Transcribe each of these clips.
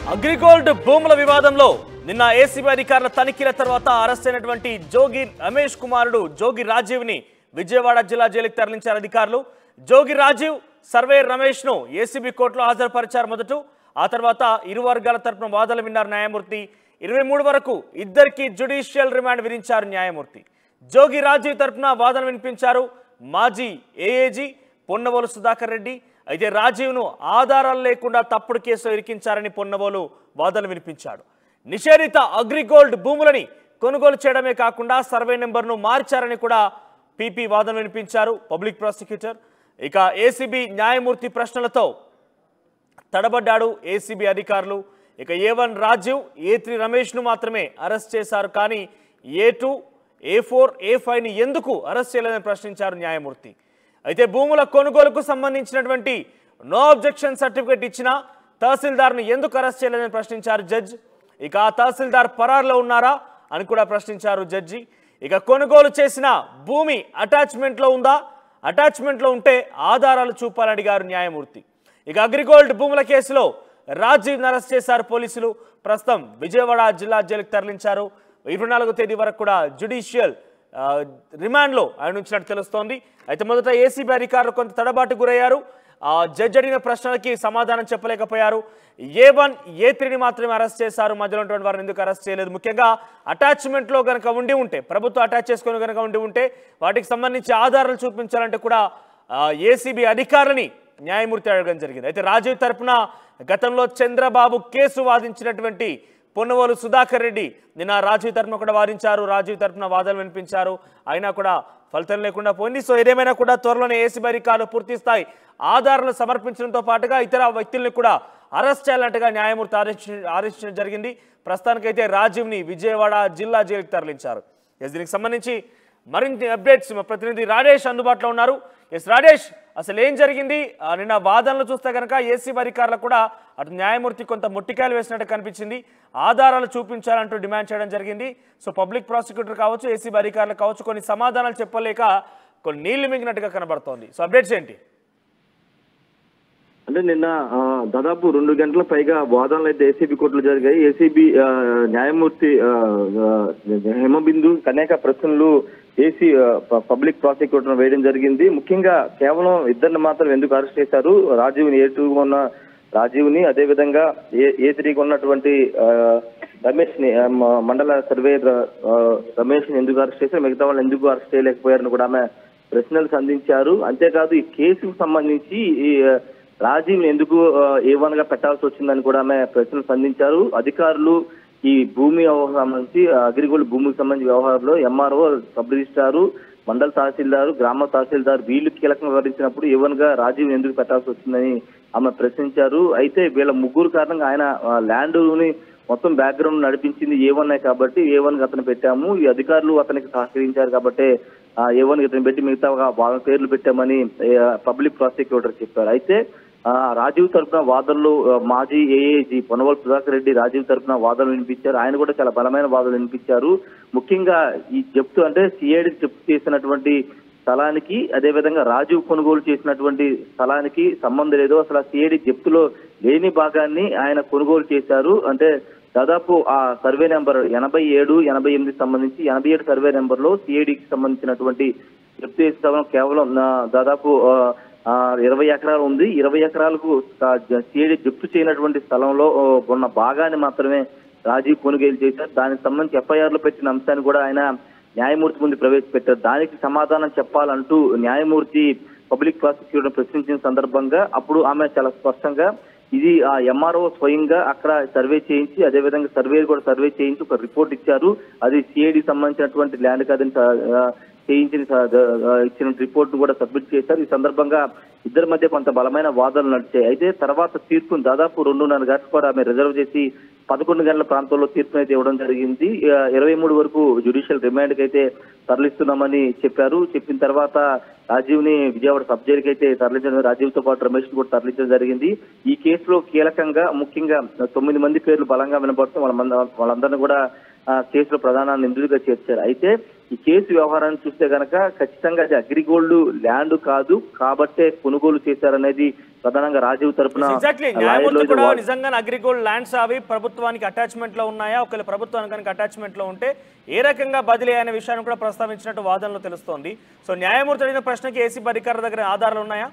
అగ్రిగోల్డ్ భూముల వివాదంలో నిన్న ఏసీబీ అధికారుల తనిఖీల తర్వాత అరెస్ట్ అయినటువంటి జోగి రమేష్ కుమారుడు జోగి రాజీవ్ ని విజయవాడ జిల్లా జైలుకి తరలించారు అధికారులు జోగి రాజీవ్ సర్వే రమేష్ ను ఏసీబీ కోర్టులో హాజరుపరిచారు మొదట ఆ తర్వాత ఇరు వర్గాల తరపున వాదనలు విన్నారు న్యాయమూర్తి ఇరవై మూడు వరకు ఇద్దరికి జ్యుడిషియల్ రిమాండ్ విధించారు న్యాయమూర్తి జోగి రాజీవ్ తరపున వాదన వినిపించారు మాజీ ఏఏజీ పొన్నవోలు సుధాకర్ రెడ్డి అయితే రాజీవ్ను ఆధారాలు లేకుండా తప్పుడు కేసులో ఇరికించారని పొన్నవోలు వాదనలు వినిపించాడు నిషేధిత అగ్రిగోల్డ్ భూములని కొనుగోలు చేయడమే కాకుండా సర్వే నెంబర్ను మార్చారని కూడా పీపీ వాదన వినిపించారు పబ్లిక్ ప్రాసిక్యూటర్ ఇక ఏసీబీ న్యాయమూర్తి ప్రశ్నలతో తడబడ్డాడు ఏసీబీ అధికారులు ఇక A one Rajiv A three రమేష్ను మాత్రమే అరెస్ట్ చేశారు కానీ ఏ టూ ఏ ఫోర్ ఏ ఫైవ్ని ఎందుకు అరెస్ట్ చేయలేదని ప్రశ్నించారు న్యాయమూర్తి అయితే భూముల కొనుగోలుకు సంబంధించినటువంటి నో అబ్జెక్షన్ సర్టిఫికేట్ ఇచ్చిన తహసీల్దార్ను ఎందుకు అరెస్ట్ చేయలేదని ప్రశ్నించారు జడ్జ్ ఇక ఆ తహసీల్దార్ పరారులో ఉన్నారా అని కూడా ప్రశ్నించారు జడ్జి ఇక కొనుగోలు చేసిన భూమి అటాచ్మెంట్లో ఉందా అటాచ్మెంట్లో ఉంటే ఆధారాలు చూపాలని అడిగారు న్యాయమూర్తి ఇక అగ్రిగోల్డ్ భూముల కేసులో రాజీవ్ అరెస్ట్ చేశారు పోలీసులు ప్రస్తుతం విజయవాడ జిల్లా జైలుకు తరలించారు ఇరవై నాలుగో తేదీ వరకు కూడా జ్యుడిషియల్ ఆ, రిమాండ్లో ఆయన ఉంచినట్టు తెలుస్తోంది అయితే మొదట ఏసీబీ అధికారులు కొంత తడబాటు గురయ్యారు ఆ, జడ్జి అడిగిన ప్రశ్నలకి సమాధానం చెప్పలేకపోయారు ఏ వన్ ఏ త్రీని మాత్రమే అరెస్ట్ చేశారు మధ్యలో ఉన్నటువంటి వారిని ఎందుకు అరెస్ట్ చేయలేదు ముఖ్యంగా అటాచ్మెంట్లో కనుక ఉండి ఉంటే ప్రభుత్వం అటాచ్ చేసుకొని కనుక ఉండి ఉంటే వాటికి సంబంధించి ఆధారాలు చూపించాలంటే కూడా ఏసీబీ అధికారులని న్యాయమూర్తి అడగడం జరిగింది అయితే రాజీవ్ తరపున గతంలో చంద్రబాబు కేసు వాదించినటువంటి పొన్నవోలు సుధాకర్ రెడ్డి నిన్న రాజీవ్ తరపున కూడా వాదించారు రాజీవ్ తరపున వాదనలు వినిపించారు అయినా కూడా ఫలితం లేకుండా పోయింది సో ఏదేమైనా కూడా త్వరలోనే ఏసీబీ అధికారులు పూర్తి స్థాయి ఆధారాలు సమర్పించడంతో పాటుగా ఇతర వ్యక్తుల్ని కూడా అరెస్ట్ చేయాలంటగా న్యాయమూర్తి ఆదేశించ ఆదేశించడం జరిగింది ప్రస్తుతానికైతే రాజీవ్ని విజయవాడ జిల్లా జైలుకి తరలించారు ఎస్ దీనికి సంబంధించి మరిన్ని అప్డేట్స్ మా ప్రతినిధి రాజేష్ అందుబాటులో ఉన్నారు ఎస్ రాజేష్ అసలు ఏం జరిగింది ఆ, నిన్న వాదనలు చూస్తే కనుక ఏసీ అధికారులకు కూడా అటు న్యాయమూర్తి కొంత మొట్టికాయలు వేసినట్టు కనిపించింది ఆధారాలు చూపించాలంటూ డిమాండ్ చేయడం జరిగింది సో పబ్లిక్ ప్రాసిక్యూటర్ కావచ్చు ఏసీబీ అధికారులు కావచ్చు కొన్ని సమాధానాలు చెప్పలేక కొన్ని నీళ్లు మింగినట్టుగా కనబడుతోంది సో అప్డేట్స్ ఏంటి అంటే నిన్న ఆ, దాదాపు రెండు గంటల పైగా వాదనలు అయితే ఏసీబీ కోర్టులో జరిగాయి ఏసీబీ ఆ, న్యాయమూర్తి ఆ, ఆ, హేమబిందు అనేక ప్రశ్నలు ఏసీ ఆ, ప- పబ్లిక్ ప్రాసిక్యూటర్ వేయడం జరిగింది ముఖ్యంగా కేవలం ఇద్దరిని మాత్రం ఎందుకు అరెస్ట్ చేశారు రాజీవ్ని ఏ టూ ఉన్న రాజీవ్ని అదే విధంగా ఏ ఏ త్రీగా ఉన్నటువంటి ఆ, రమేష్ ని ఆ, మ- మండల సర్వేయర్ ఆ, రమేష్ ని ఎందుకు అరెస్ట్ చేశారు మిగతా వాళ్ళని ఎందుకు అరెస్ట్ చేయలేకపోయారని కూడా ఆమె ప్రశ్నలు సంధించారు అంతేకాదు ఈ కేసుకు సంబంధించి ఈ ఆ, రాజీవ్ని ఎందుకు ఏ వన్ గా పెట్టాల్సి వచ్చిందని కూడా ఆమె ప్రశ్నలు సంధించారు అధికారులు ఈ భూమి వ్యవహారం సంబంధించి అగ్రిగోల్డ్ భూమికి సంబంధించి వ్యవహారంలో ఎంఆర్ఓ సబ్ రిజిస్ట్రారు మండల తహసీల్దారు గ్రామ తహసీల్దార్ వీళ్ళు కీలకంగా వ్యవహరించినప్పుడు ఏ వన్ గా రాజీవ్ ఎందుకు పెట్టాల్సి వచ్చిందని ఆమె ప్రశ్నించారు అయితే వీళ్ళ ముగ్గురు కారణంగా ఆయన ల్యాండ్ ని మొత్తం బ్యాక్గ్రౌండ్ నడిపించింది ఏ వన్ కాబట్టి ఏ వన్ అతను పెట్టాము ఈ అధికారులు అతనికి సహకరించారు కాబట్టి ఏ వన్ ఇతను పెట్టి మిగతా వాళ్ళ పేర్లు పెట్టామని పబ్లిక్ ప్రాసిక్యూటర్ చెప్పారు అయితే ఆ, రాజీవ్ తరపున వాదనలు ఆ, మాజీ ఏఏజీ పొనవల్ సుధాకర్ రెడ్డి రాజీవ్ తరపున వాదనలు వినిపించారు ఆయన కూడా చాలా బలమైన వాదనలు వినిపించారు ముఖ్యంగా ఈ జప్తు అంటే సిఐడి జప్తు చేసినటువంటి స్థలానికి అదే విధంగా రాజీవ్ కొనుగోలు చేసినటువంటి స్థలానికి సంబంధం లేదు అసలు ఆ సిఐడి జప్తులో లేని భాగాన్ని ఆయన కొనుగోలు చేశారు అంటే దాదాపు ఆ సర్వే నెంబర్ ఎనభై ఏడు ఎనభై ఎనిమిది సంబంధించి ఎనభై ఏడు సర్వే నెంబర్ లో సిఐడికి సంబంధించినటువంటి జప్తు చేసే స్థలం కేవలం ఆ, దాదాపు ఆ, ఆ, ఇరవై ఎకరాలు ఉంది ఇరవై ఎకరాలకు సిఐడి జప్తు చేయనటువంటి స్థలంలో ఆ, ఉన్న భాగాన్ని మాత్రమే రాజీవ్ కొనుగోలు చేశారు దానికి సంబంధించి ఎఫ్ఐఆర్ లో పెట్టిన అంశాన్ని కూడా ఆయన న్యాయమూర్తి ముందు ప్రవేశపెట్టారు దానికి సమాధానం చెప్పాలంటూ న్యాయమూర్తి పబ్లిక్ ప్రాసిక్యూటర్ ప్రశ్నించిన సందర్భంగా అప్పుడు ఆమె చాలా స్పష్టంగా ఇది ఆ ఎంఆర్ఓ స్వయంగా అక్కడ సర్వే చేయించి అదే విధంగా సర్వే కూడా సర్వే చేయించి ఒక రిపోర్ట్ ఇచ్చారు అది సిఐడి సంబంధించినటువంటి ల్యాండ్ కాదని ఆ, చేయించిన ఆ, ఇచ్చిన రిపోర్ట్ కూడా సబ్మిట్ చేశారు ఈ సందర్భంగా ఇద్దరి మధ్య కొంత బలమైన వాదనలు నడిచాయి అయితే తర్వాత తీర్పును దాదాపు రెండున్నర గంటల పాటు ఆమె రిజర్వ్ చేసి పదకొండు గంటల ప్రాంతంలో తీర్పును అయితే ఇవ్వడం జరిగింది ఆ, ఇరవై మూడు వరకు జ్యుడిషియల్ రిమాండ్ కి అయితే తరలిస్తున్నామని చెప్పారు చెప్పిన తర్వాత రాజీవ్ ని విజయవాడ సబ్ జైలుకి అయితే తరలించడం రాజీవ్ తో పాటు రమేష్ ని కూడా తరలించడం జరిగింది ఈ కేసులో కీలకంగా ముఖ్యంగా తొమ్మిది మంది పేర్లు బలంగా వినబడుతూ వాళ్ళ మంద- వాళ్ళందరినీ కూడా ఆ, కేసులో ప్రధాన నిందితుడిగా చేర్చారు అయితే ఈ కేసు వ్యవహారాన్ని చూస్తే గనక ఖచ్చితంగా అది అగ్రిగోల్డ్ ల్యాండ్ కాదు కాబట్టే కొనుగోలు చేశారనేది ప్రధానంగా రాజీవ్ తరపున ఎగ్జాక్ట్లీ లాయర్లు న్యాయమూర్తి అయితే కూడా వా- నిజంగా అగ్రిగోల్డ్ ల్యాండ్స్ అవి ప్రభుత్వానికి అటాచ్మెంట్ లో ఉన్నాయా ఒకవేళ ప్రభుత్వానికి కనుక అటాచ్మెంట్ లో ఉంటే ఏ రకంగా బదిలీ అనే విషయాన్ని కూడా ప్రస్తావించినట్టు వాదనలో తెలుస్తోంది సో న్యాయమూర్తి అడిగిన ప్రశ్నకి ఏసీబీ అధికారుల దగ్గర ఆధారాలు ఉన్నాయా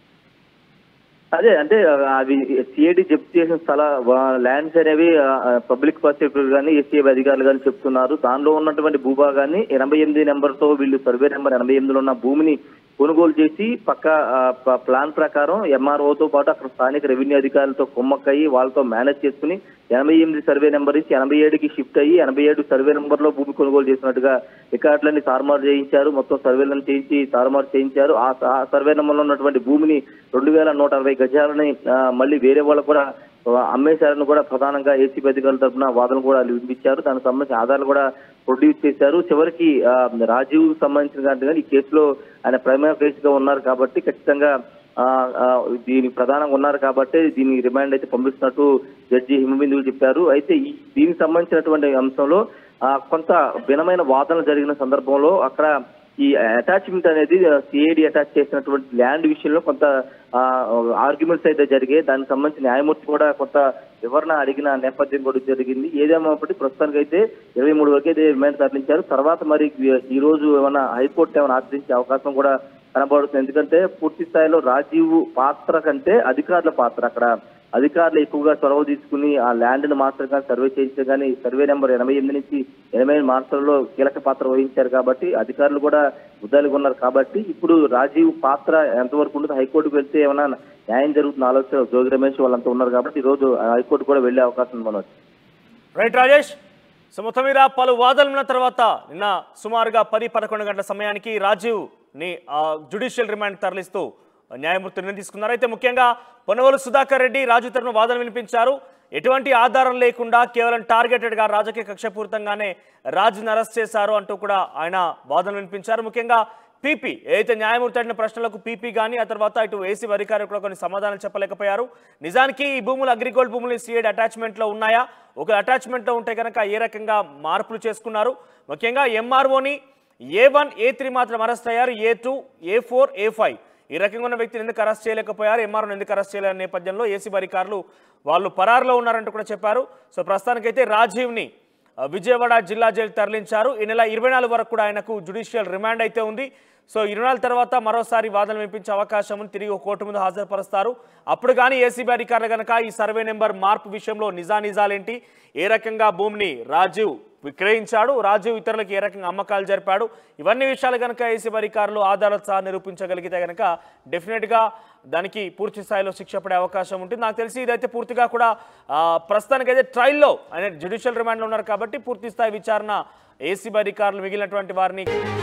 అదే అంటే అవి సిఐడి జప్తు చేసిన స్థల ల్యాండ్స్ అనేవి పబ్లిక్ ప్రాసిక్యూటర్ కానీ ఎస్సీఐ అధికారులు కానీ చెప్తున్నారు దానిలో ఉన్నటువంటి భూభాగాన్ని ఎనభై ఎనిమిది నెంబర్ తో వీళ్ళు సర్వే నెంబర్ ఎనభై ఎనిమిదిలో ఉన్న భూమిని కొనుగోలు చేసి పక్క ఆ, ప- ప్లాన్ ప్రకారం ఎంఆర్ఓతో పాటు అక్కడ స్థానిక రెవెన్యూ అధికారులతో కుమ్మక్కయ్యి వాళ్ళతో మేనేజ్ చేసుకుని ఎనభై ఎనిమిది సర్వే నెంబర్ నుంచి ఎనభై ఏడుకి షిఫ్ట్ అయ్యి ఎనభై ఏడు సర్వే నెంబర్ లో భూమి కొనుగోలు చేసినట్టుగా రికార్డులన్నీ తారుమారు చేయించారు మొత్తం సర్వేలను చేయించి తారుమారు చేయించారు ఆ ఆ సర్వే నెంబర్ లో ఉన్నటువంటి భూమిని రెండు వేల నూట అరవై గజాలని ఆ, మళ్ళీ వేరే వాళ్ళు కూడా ఆ, అమ్మేశారని కూడా ప్రధానంగా ఏసీబీ అధికారుల తరఫున వాదనలు కూడా వినిపించారు దానికి సంబంధించిన ఆధారాలు కూడా ప్రొడ్యూస్ చేశారు చివరికి ఆ, రాజీవ్ సంబంధించిన దాంట్లో కానీ ఈ కేసులో ఆయన ప్రైమరీ కేసుగా ఉన్నారు కాబట్టి ఖచ్చితంగా ఆ, ఆ, దీనికి ప్రధానంగా ఉన్నారు కాబట్టి దీని రిమాండ్ అయితే పంపిస్తున్నట్టు జడ్జి హిమబిందువు చెప్పారు అయితే ఈ దీనికి సంబంధించినటువంటి అంశంలో ఆ, కొంత భిన్నమైన వాదనలు జరిగిన సందర్భంలో అక్కడ ఈ అటాచ్మెంట్ అనేది సిఐడి అటాచ్ చేసినటువంటి ల్యాండ్ విషయంలో కొంత ఆర్గ్యుమెంట్స్ అయితే జరిగాయి దానికి సంబంధించి న్యాయమూర్తి కూడా కొంత వివరణ అడిగిన నేపథ్యం కూడా జరిగింది ఏదేమైనప్పటికీ ప్రస్తుతానికి అయితే ఇరవై మూడు వరకు అయితే రిమాండ్ తరలించారు తర్వాత మరి ఈ రోజు ఏమైనా హైకోర్టు ఏమైనా ఆశ్రయించే అవకాశం కూడా కనబడుతుంది ఎందుకంటే పూర్తి స్థాయిలో రాజీవ్ పాత్ర కంటే అధికారుల పాత్ర అక్కడ అధికారులు ఎక్కువగా చొరవ తీసుకుని ఆ ల్యాండ్ ని మార్చడం కానీ సర్వే చేయించడం కానీ సర్వే నెంబర్ ఎనభై ఎనిమిది నుంచి ఎనభై ఎనిమిది మార్చడంలో కీలక పాత్ర వహించారు కాబట్టి అధికారులు కూడా ముద్దాలుగా ఉన్నారు కాబట్టి ఇప్పుడు రాజీవ్ పాత్ర ఎంతవరకు ఉంటుందో హైకోర్టుకు వెళ్తే ఏమైనా న్యాయం జరుగుతున్న ఆలోచన జోగి రమేష్ వాళ్ళంతా ఉన్నారు కాబట్టి ఈ రోజు హైకోర్టు కూడా వెళ్లే అవకాశం ఉంది మనోజ్ రైట్ రాజేష్ సో మొత్తం మీద పలు వాదనలు ఉన్న తర్వాత నిన్న సుమారుగా పది పదకొండు గంటల సమయానికి రాజీవ్ ని జుడిషియల్ రిమాండ్ తరలిస్తూ న్యాయమూర్తి నిర్ణయం తీసుకున్నారు అయితే ముఖ్యంగా పొనవలు సుధాకర్ రెడ్డి రాజు తరఫున వాదన వినిపించారు ఎటువంటి ఆధారం లేకుండా కేవలం టార్గెటెడ్ గా రాజకీయ కక్షపూరితంగానే రాజుని అరెస్ట్ చేశారు అంటూ కూడా ఆయన వాదన వినిపించారు ముఖ్యంగా పీపీ ఏదైతే న్యాయమూర్తి అడిగిన ప్రశ్నలకు పీపీ కానీ ఆ తర్వాత ఇటు ఏసీ అధికారులు కూడా కొన్ని సమాధానాలు చెప్పలేకపోయారు నిజానికి ఈ భూములు అగ్రిగోల్డ్ భూములు సిఐడి అటాచ్మెంట్లో ఉన్నాయా ఒక అటాచ్మెంట్లో ఉంటే కనుక ఏ రకంగా మార్పులు చేసుకున్నారు ముఖ్యంగా ఎంఆర్ఓని ఏ వన్ ఏ త్రీ మాత్రం అరెస్ట్ అయ్యారు A two A four A five ఈ రకంగా ఉన్న వ్యక్తిని ఎందుకు అరెస్ట్ చేయలేకపోయారు ఎంఆర్ఓని ఎందుకు అరెస్ట్ చేయలేని నేపథ్యంలో ఏసీ అధికారులు వాళ్ళు పరారులో ఉన్నారంటూ కూడా చెప్పారు సో ప్రస్తుతానికైతే రాజీవ్ని ఆ, విజయవాడ జిల్లా జైలు తరలించారు ఈ నెల ఇరవై నాలుగు వరకు కూడా ఆయనకు జుడిషియల్ రిమాండ్ అయితే ఉంది సో ఇరవై నాలుగు తర్వాత మరోసారి వాదనలు వినిపించే అవకాశం ఉంది తిరిగి ఒక కోర్టు ముందు హాజరుపరుస్తారు అప్పుడు కానీ ఏసీబీ అధికారులు కనుక ఈ సర్వే నెంబర్ మార్పు విషయంలో నిజానిజాలేంటి ఏ రకంగా భూమిని రాజీవ్ విక్రయించాడు రాజీవ్ ఇతరులకు ఏ రకంగా అమ్మకాలు జరిపాడు ఇవన్నీ విషయాలు కనుక ఏసీబీ అధికారులు ఆధారాలు సహా నిరూపించగలిగితే కనుక డెఫినెట్గా దానికి పూర్తి స్థాయిలో శిక్ష పడే అవకాశం ఉంటుంది నాకు తెలిసి ఇదైతే పూర్తిగా కూడా ఆ, ప్రస్తుతానికైతే ట్రయల్లో ఆయన జ్యుడిషియల్ రిమాండ్లో ఉన్నారు కాబట్టి పూర్తి స్థాయి విచారణ ఏసీబీ అధికారులు మిగిలినటువంటి వారిని